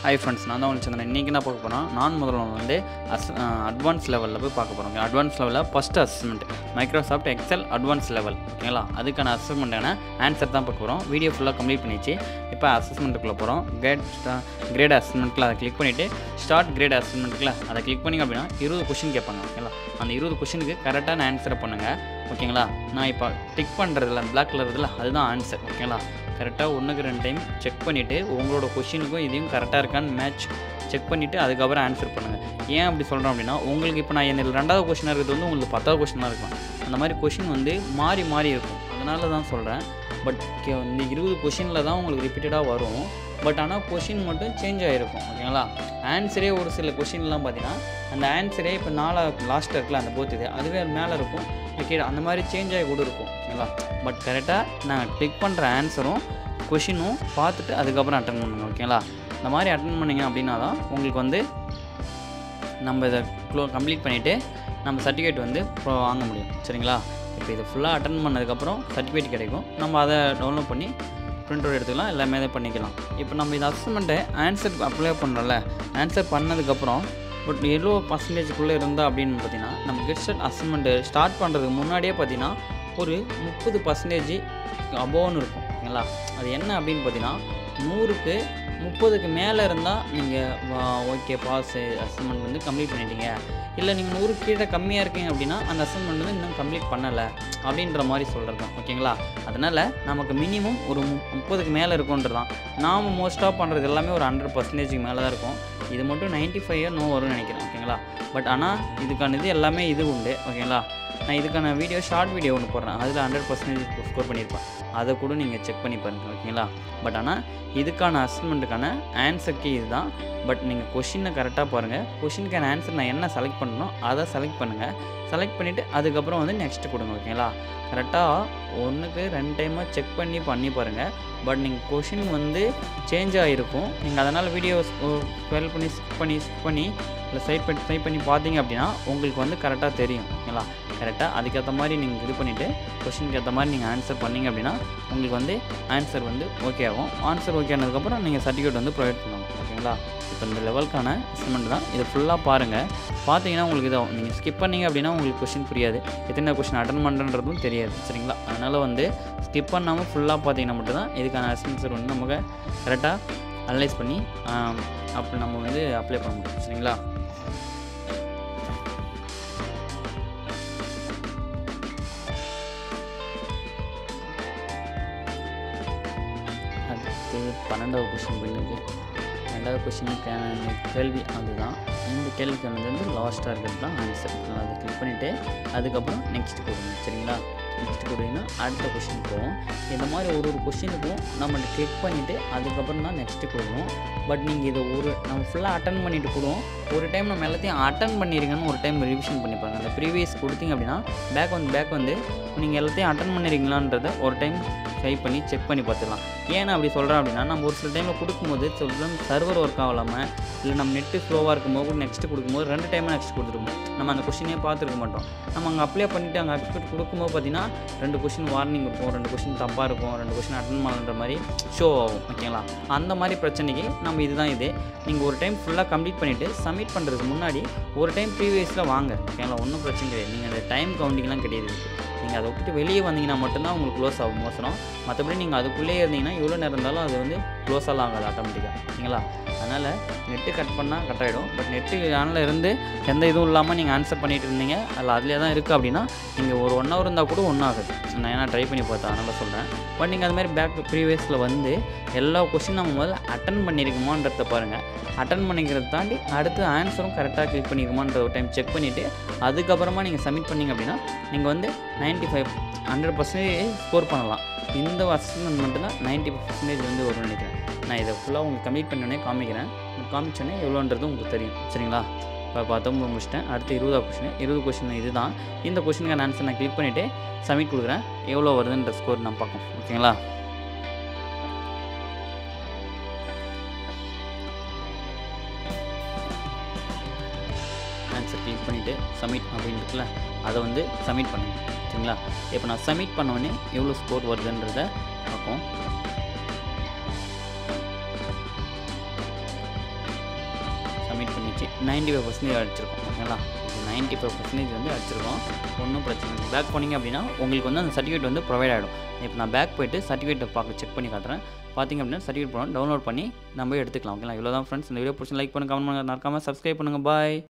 hi friends நான் தான் உங்களுக்கு சந்திரன் இன்றைக்கி என்ன பார்க்க போகிறோம் நான் முதல்ல வந்து அஸ் அட்வான்ஸ் லெவலில் போய் பார்க்க போகிறோம் அட்வான்ஸ் லெவலில் first assessment Microsoft Excel advance level ஓகேங்களா அதுக்கான அசஸ்மெண்ட்டான ஆன்சர் தான் பார்க்க போகிறோம் வீடியோ ஃபுல்லாக கம்ப்ளீட் பண்ணிச்சு இப்போ அசஸ்மெண்ட்டுக்குள்ளே போகிறோம் கிரேட் கிரேட் அசஸ்மெண்ட்டில் அதை கிளிக் பண்ணிவிட்டு ஸ்டார்ட் கிரேட் அசஸ்மெண்ட்டுக்குள்ள அதை கிளிக் பண்ணிங்க அப்படின்னா இருபது கொஷின் கேட்பாங்க ஓகேங்களா அந்த இருபது கொஷினுக்கு கரெக்டான ஆன்சரை பண்ணுங்கள் ஓகேங்களா நான் இப்போ டிக் பண்ணுறதுல பிளாக் கலர் இதில் அதுதான் ஆன்சர் ஓகேங்களா கரெக்டாக ஒன்றுக்கு ரெண்டு டைம் செக் பண்ணிவிட்டு உங்களோட கொஷினுக்கும் இதையும் கரெக்டாக இருக்கான்னு மேட்ச் செக் பண்ணிவிட்டு அதுக்கப்புறம் ஆன்சர் பண்ணுங்கள் ஏன் அப்படி சொல்கிறோம் அப்படின்னா உங்களுக்கு இப்போ நான் என்னில் ரெண்டாவது கொஷினாக இருக்கிறது வந்து உங்களுக்கு பத்தாவது கொஷினாக இருக்கும் அந்த மாதிரி கொஷின் வந்து மாறி மாறி இருக்கும் அதனால தான் சொல்கிறேன் பட் இந்த இருபது கொஷினில் தான் உங்களுக்கு ரிப்பீட்டடாக வரும் பட் ஆனால் கொஷின் மட்டும் சேஞ்ச் ஆகிருக்கும் ஓகேங்களா ஆன்சரே ஒரு சில கொஷின்லாம் பார்த்தீங்கன்னா அந்த ஆன்சரே இப்போ நாலா லாஸ்ட்டில் இருக்குல்ல அந்த போத்து இது அதுவே மேலே இருக்கும் கீழே அந்த மாதிரி சேஞ்ச் ஆகி கூட இருக்கும் ஓகேங்களா பட் கரெக்டாக நான் கிளிக் பண்ணுற ஆன்சரும் கொஷினும் பார்த்துட்டு அதுக்கப்புறம் அட்டன் பண்ணுங்க ஓகேங்களா இந்த மாதிரி அட்டன் பண்ணிங்க அப்படின்னா தான் உங்களுக்கு வந்து நம்ம இதை க்ளோ கம்ப்ளீட் பண்ணிவிட்டு நம்ம சர்டிஃபிகேட் வந்து இப்போ வாங்க முடியும் சரிங்களா இப்போ இதை ஃபுல்லாக அட்டன் பண்ணதுக்கப்புறம் சர்டிஃபிகேட் கிடைக்கும் நம்ம அதை டவுன்லோட் பண்ணி பிரிண்ட் அவுட் எடுத்துக்கலாம் எல்லாமே இதை பண்ணிக்கலாம் இப்போ நம்ம இந்த அசஸ்மெண்ட்டை ஆன்சர் அப்ளை பண்ணுறோம்ல ஆன்சர் பண்ணதுக்கப்புறம் பட் எவ்வளோ பர்சன்டேஜுக்குள்ளே இருந்தால் அப்படின்னு பார்த்தீங்கன்னா நம்ம கெட் ஸ்டார்ட் அசஸ்மெண்ட்டு ஸ்டார்ட் பண்ணுறதுக்கு முன்னாடியே பார்த்தீங்கன்னா ஒரு முப்பது பர்சன்டேஜ் அபோவ்னு இருக்கும் ஓகேங்களா அது என்ன அப்படின்னு பார்த்தீங்கன்னா நூறுக்கு முப்பதுக்கு மேலே இருந்தால் நீங்கள் ஓகே பாஸ் அசஸ்மெண்ட் வந்து கம்ப்ளீட் பண்ணிட்டீங்க இல்லை நீங்கள் நூறு கீழே கம்மியாக இருக்கீங்க அப்படின்னா அந்த அசஸ்மெண்ட் வந்து இன்னும் கம்ப்ளீட் பண்ணலை அப்படின்ற மாதிரி சொல்கிறது தான் ஓகேங்களா அதனால் நமக்கு மினிமம் ஒரு மு முப்பதுக்கு மேலே இருக்குன்றது தான் நாம் மோஸ்ட்டாக பண்ணுறது எல்லாமே ஒரு ஹண்ட்ரட் பர்சன்டேஜுக்கு மேலே தான் இருக்கும் இது மட்டும் நைன்ட்டி ஃபைவ் நோ வரும்னு நினைக்கிறேன் ஓகேங்களா பட் ஆனால் இதுக்கான இது எல்லாமே இது உண்டு ஓகேங்களா நான் இதுக்கான வீடியோ ஷார்ட் வீடியோ ஒன்று போடுறேன் அதில் ஹண்ட்ரட் பர்சன்டேஜ் ஸ்கோர் பண்ணியிருப்பேன் அதை கூட நீங்கள் செக் பண்ணி பாருங்கள் ஓகேங்களா பட் ஆனால் இதுக்கான அசஸ்மெண்ட்டுக்கான ஆன்சர் கீ இதுதான் பட் நீங்கள் கொஷினை கரெக்டாக பாருங்கள் கொஷினுக்கான ஆன்சர் நான் என்ன செலக்ட் பண்ணணும் அதை செலக்ட் பண்ணுங்கள் செலக்ட் பண்ணிவிட்டு அதுக்கப்புறம் வந்து நெக்ஸ்ட்டு கொடுங்க ஓகேங்களா கரெக்டாக ஒன்றுக்கு ரெண்டு டைமாக செக் பண்ணி பண்ணி பாருங்கள் பட் நீங்கள் கொஷின் வந்து சேஞ்ச் ஆகிருக்கும் நீங்கள் அதனால் வீடியோ ஃபெல் பண்ணி ஸ்கிப் பண்ணி ஸ்கிப் பண்ணி இல்லை சைட் பண்ணி டைப் பண்ணி பார்த்தீங்க அப்படின்னா உங்களுக்கு வந்து கரெக்டாக தெரியும் ஓகேங்களா கரெக்டாக அதுக்கேற்ற மாதிரி நீங்கள் இது பண்ணிவிட்டு கொஷினுக்கு ஏற்ற மாதிரி நீங்கள் ஆன்சர் பண்ணீங்க அப்படின்னா உங்களுக்கு வந்து ஆன்சர் வந்து ஓகே ஆகும் ஆன்சர் ஓகே ஆனதுக்கப்புறம் நீங்கள் சர்டிஃபிகேட் வந்து ப்ரொவைட் பண்ணுவாங்க ஓகேங்களா இப்போ இந்த லெவலுக்கான அசைன்மெண்ட் தான் இது ஃபுல்லாக பாருங்கள் பார்த்தீங்கன்னா உங்களுக்கு இதாகும் நீங்கள் ஸ்கிப் பண்ணீங்க அப்படின்னா உங்களுக்கு கொஷின் புரியாது எத்தனை கொஷின் அட்டன் பண்ணுறன்றதும் தெரியாது சரிங்களா அதனால் வந்து ஸ்கிப் பண்ணாமல் ஃபுல்லாக பார்த்தீங்கன்னா மட்டும்தான் இதுக்கான அசன்சர் வந்து நமக்கு கரெக்டாக அனலைஸ் பண்ணி அப்போ நம்ம வந்து அப்ளை பண்ண முடியும் சரிங்களா அடுத்து பன்னெண்டாவது கொஷின் பண்ணுது ரெண்டாவது கொஷினுக்கான கேள்வி அதுதான் இந்த கேள்விக்கானது வந்து லாஸ்ட்டாக இருக்கிறது தான் ஆன்சர் அதை கிளிக் பண்ணிவிட்டு அதுக்கப்புறம் நெக்ஸ்ட் கொடுங்க சரிங்களா நெக்ஸ்ட் கொடுத்தீங்கன்னா அடுத்த கொஷின் போவோம் இந்த மாதிரி ஒரு ஒரு கொஷினுக்கும் நம்ம கிளிக் பண்ணிவிட்டு அதுக்கப்புறம் தான் நெக்ஸ்ட்டு கொடுக்கணும் பட் நீங்கள் இதை ஒரு நம்ம ஃபுல்லாக அட்டன் பண்ணிட்டு கொடுவோம் ஒரு டைம் நம்ம எல்லாத்தையும் அட்டன் பண்ணியிருக்கேன்னு ஒரு டைம் ரிவிஷன் பண்ணி பாருங்கள் அந்த ப்ரீவியஸ் கொடுத்தீங்க அப்படின்னா பேக் வந்து பேக் வந்து நீங்கள் எல்லாத்தையும் அட்டன் பண்ணியிருக்கீங்களான்றதை ஒரு டைம் ட்ரை பண்ணி செக் பண்ணி பார்த்துக்கலாம் ஏன் அப்படி சொல்கிறேன் அப்படின்னா நம்ம ஒரு சில டைமில் கொடுக்கும்போது சொல்கிறோம் சர்வர் ஒர்க் ஆகலாமல் இல்லை நம்ம நெட்டு ஸ்லோவாக இருக்கும்போது நெக்ஸ்ட்டு கொடுக்கும்போது ரெண்டு டைமாக நெக்ஸ்ட் கொடுத்துருக்கோம் நம்ம அந்த கொஷினே பார்த்துருக்க மாட்டோம் நம்ம அங்கே அப்ளை பண்ணிவிட்டு அங்கே எக்ஸ்பெக்ட் கொடுக்கும்போது பார்த்தீங்கன்னா ரெண்டு கொஷின் வார்னிங் இருக்கும் ரெண்டு கொஷின் தப்பாக இருக்கும் ரெண்டு கொஷின் அட்டன் பண்ணுற மாதிரி ஷோ ஆகும் ஓகேங்களா அந்த மாதிரி பிரச்சனைக்கு நம்ம இதுதான் இது நீங்கள் ஒரு டைம் ஃபுல்லாக கம்ப்ளீட் பண்ணிவிட்டு சப்மிட் பண்ணுறதுக்கு முன்னாடி ஒரு டைம் ப்ரீவியஸில் வாங்க ஓகேங்களா ஒன்றும் பிரச்சனை கிடையாது நீங்கள் அந்த டைம் கவுண்டிங்லாம் கிடையாது நீங்கள் அதை விட்டுட்டு வெளியே வந்தீங்கன்னா மட்டும்தான் உங்களுக்கு க்ளோஸ் ஆகும் மோசனம் மற்றபடி நீங்கள் அதுக்குள்ளேயே இருந்தீங்கன்னா எவ்வளோ நேரம் இருந்தாலும் அது வந்து க்ளோஸ் எல்லாம் ஆகாது ஆட்டோமேட்டிக்காக ஓகேங்களா அதனால் நெட்டு கட் பண்ணால் கட் ஆகிடும் பட் நெட்டு ஆனில் இருந்து எந்த இதுவும் இல்லாமல் நீங்கள் ஆன்சர் பண்ணிட்டு இருந்தீங்க அதில் அதிலே தான் இருக்குது அப்படின்னா நீங்கள் ஒரு ஒன் ஹவர் இருந்தால் கூட ஒன்றும் ஆகுது நான் ஏன்னா ட்ரை பண்ணி பார்த்தேன் அதனால் சொல்கிறேன் பட் நீங்கள் அது மாதிரி பேக் ப்ரீவியஸில் வந்து எல்லா கொஷின் நம்ம முதல்ல அட்டன் பண்ணியிருக்குமான்றத பாருங்கள் அட்டன் பண்ணிக்கிறத தாண்டி அடுத்து ஆன்சரும் கரெக்டாக கிளிக் பண்ணியிருக்குமான்ற ஒரு டைம் செக் பண்ணிவிட்டு அதுக்கப்புறமா நீங்கள் சப்மிட் பண்ணிங்க அப்படின்னா நீங்கள் வந்து ninety five hundred percentage score பண்ணலாம் இந்த அசஸ்மெண்ட் மட்டும்தான் நைன்ட்டி பர்சன்டேஜ் வந்து வரும்னு நினைக்கிறேன் நான் இதை ஃபுல்லாக உங்களுக்கு கம்ப்ளீட் பண்ணோடனே காமிக்கிறேன் காமிச்சோடனே எவ்வளோன்றது உங்களுக்கு தெரியும் சரிங்களா இப்போ பத்தொம்பது முடிச்சிட்டேன் அடுத்து இருபதாவது கொஷின் இருபது கொஷின் இது தான் இந்த கொஷினுக்கான ஆன்சர் நான் கிளிக் பண்ணிவிட்டு சப்மிட் கொடுக்குறேன் எவ்வளோ வருதுன்ற ஸ்கோர் நான் பார்ப்போம் ஓகேங்களா ஆன்சர் கிளிக் பண்ணிவிட்டு சப்மிட் அப்படின்னு இருக்குல்ல அதை வந்து சப்மிட் பண்ணுங்க சரிங்களா இப்போ நான் சப்மிட் பண்ணோடனே எவ்வளோ ஸ்கோர் வருதுன்றத பார்ப்போம் சப்மிட் பண்ணிச்சு நைன்ட்டி ஃபைவ் பர்சன்டேஜ் அடிச்சிருக்கோம் ஓகேங்களா நைன்ட்டி ஃபைவ் பர்சன்டேஜ் வந்து அடிச்சிருக்கோம் ஒன்றும் பிரச்சனை இல்லை பேக் போனீங்க அப்படின்னா உங்களுக்கு வந்து அந்த சர்டிஃபிகேட் வந்து ப்ரொவைட் ஆகிடும் இப்போ நான் பேக் போயிட்டு சர்டிஃபிகேட்டை பார்க்க செக் பண்ணி காட்டுறேன் பார்த்தீங்க அப்படின்னா சர்டிஃபிகேட் போனோம் டவுன்லோட் பண்ணி நம்ம எடுத்துக்கலாம் ஓகேங்களா இவ்வளோ தான் ஃப்ரெண்ட்ஸ் இந்த வீடியோ பிடிச்சி லைக் பண்ணுங்க கமெண்ட் பண்ணுங்க மறக்காமல் சப்ஸ்கிரைப் பண்ணுங்கள் பாய்